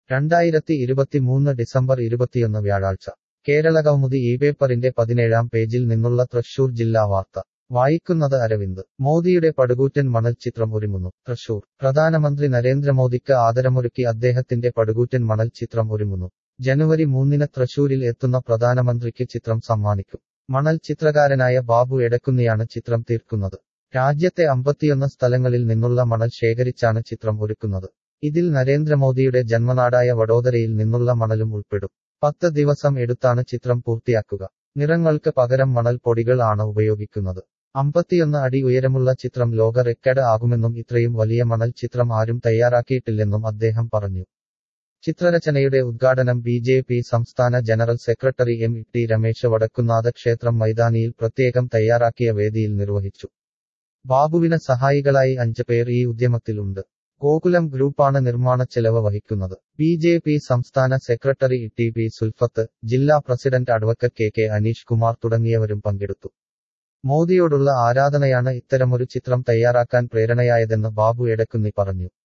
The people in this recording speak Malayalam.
രണ്ടായിരത്തി ഇരുപത്തിമൂന്ന് ഡിസംബർ ഇരുപത്തിയൊന്ന് വ്യാഴാഴ്ച കേരളകൗമുദി ഈ പേപ്പറിന്റെ പതിനേഴാം പേജിൽ നിന്നുള്ള തൃശൂർ ജില്ലാ വാർത്ത വായിക്കുന്നത് അരവിന്ദ് മോദിയുടെ പടുകൂറ്റൻ മണൽ ചിത്രം ഒരുങ്ങുന്നു തൃശൂർ പ്രധാനമന്ത്രി നരേന്ദ്രമോദിക്ക് ആദരമൊരുക്കി അദ്ദേഹത്തിന്റെ പടുകൂറ്റൻ മണൽ ചിത്രം ഒരുങ്ങുന്നു ജനുവരി മൂന്നിന് തൃശൂരിൽ എത്തുന്ന പ്രധാനമന്ത്രിക്ക് ചിത്രം സമ്മാനിക്കും മണൽ ചിത്രകാരനായ ബാബു എടക്കുന്നിയാണ് ചിത്രം തീർക്കുന്നത് രാജ്യത്തെ അമ്പത്തിയൊന്ന് സ്ഥലങ്ങളിൽ നിന്നുള്ള മണൽ ശേഖരിച്ചാണ് ചിത്രം ഒരുക്കുന്നത് ഇതിൽ നരേന്ദ്രമോദിയുടെ ജന്മനാടായ വഡോദരയിൽ നിന്നുള്ള മണലും ഉൾപ്പെടും പത്ത് ദിവസം എടുത്താണ് ചിത്രം പൂർത്തിയാക്കുക നിറങ്ങൾക്ക് പകരം മണൽ പൊടികൾ ആണ് ഉപയോഗിക്കുന്നത് അമ്പത്തിയൊന്ന് അടി ഉയരമുള്ള ചിത്രം ലോക റെക്കഡ് ആകുമെന്നും ഇത്രയും വലിയ മണൽ ചിത്രം ആരും തയ്യാറാക്കിയിട്ടില്ലെന്നും അദ്ദേഹം പറഞ്ഞു ചിത്രരചനയുടെ ഉദ്ഘാടനം ബി ജെ പി സംസ്ഥാന general secretary M T Ramesh Vadakkunnatha ക്ഷേത്രം മൈതാനിയിൽ പ്രത്യേകം തയ്യാറാക്കിയ വേദിയിൽ നിർവഹിച്ചു ബാബുവിന് സഹായികളായി അഞ്ച് പേർ ഈ ഉദ്യമത്തിലുണ്ട് ഗോകുലം ഗ്രൂപ്പാണ് നിർമ്മാണ ചെലവ് വഹിക്കുന്നത് ബി ജെ പി സംസ്ഥാന സെക്രട്ടറി ടി പി സുൽഫത്ത് ജില്ലാ president advocate K K Aneesh Kumar തുടങ്ങിയവരും പങ്കെടുത്തു മോദിയോടുള്ള ആരാധനയാണ് ഇത്തരമൊരു ചിത്രം തയ്യാറാക്കാൻ പ്രേരണയായതെന്ന് ബാബു എടക്കുന്നി പറഞ്ഞു